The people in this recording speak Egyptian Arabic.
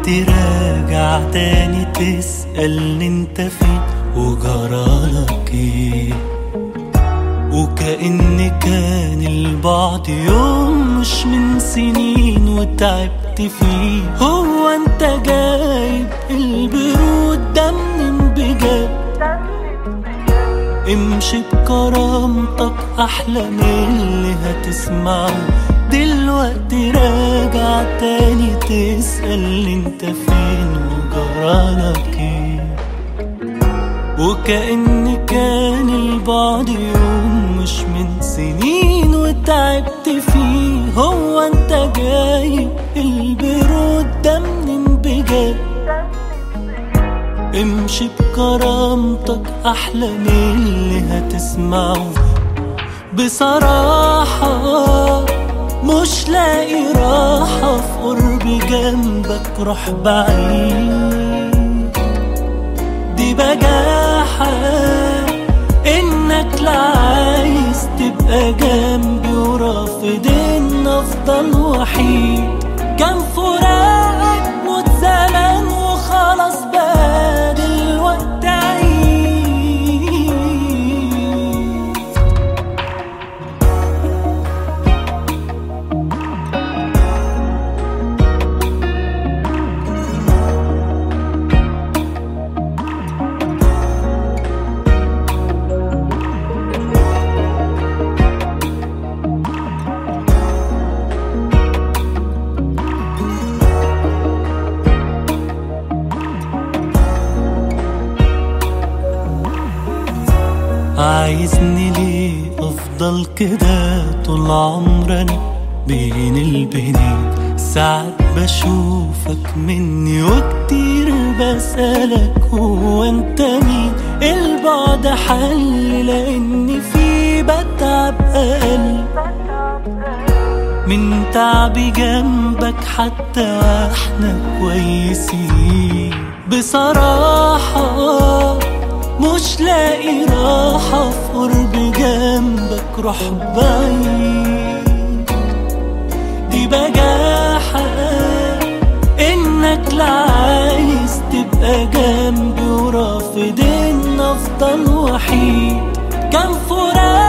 دلوقتي راجع تاني تسألني انت فين وجرالك ايه وكأن كان البعد يوم مش من سنين وتعبت فيه هو انت جايب البرود ده منين بجد امشي بكرامتك احلى من اللي هتسمعه دلوقتي راجع تاني تسأل انت فين وجرالك ايه وكأن كان البعد يوم مش من سنين وتعبت فيه هو انت جايب البرود ده منين بجد امشي بكرامتك احلى من اللي هتسمعه بصراحة مش لاقي راحة في قرب جنبك روح بعيد دي بجاحة انك لا عايز تبقى جنبي ورافض ان افضل وحيد كان فراقك موت زمان وخلاص بقى دلوقتي عيد عايزني ليه افضل كده طول عمرنا بين البنين ساعات بشوفك مني وكتير بسألك هو انت مين البعد حل لاني في بتعب اقل من تعبي جنبك حتى واحنا كويسين بصراحة مش لاقي راحة في قرب جنبك روح بعيد دي بجاحة انك لا عايز تبقى جنبي ورافض ان افضل وحيد كان فراق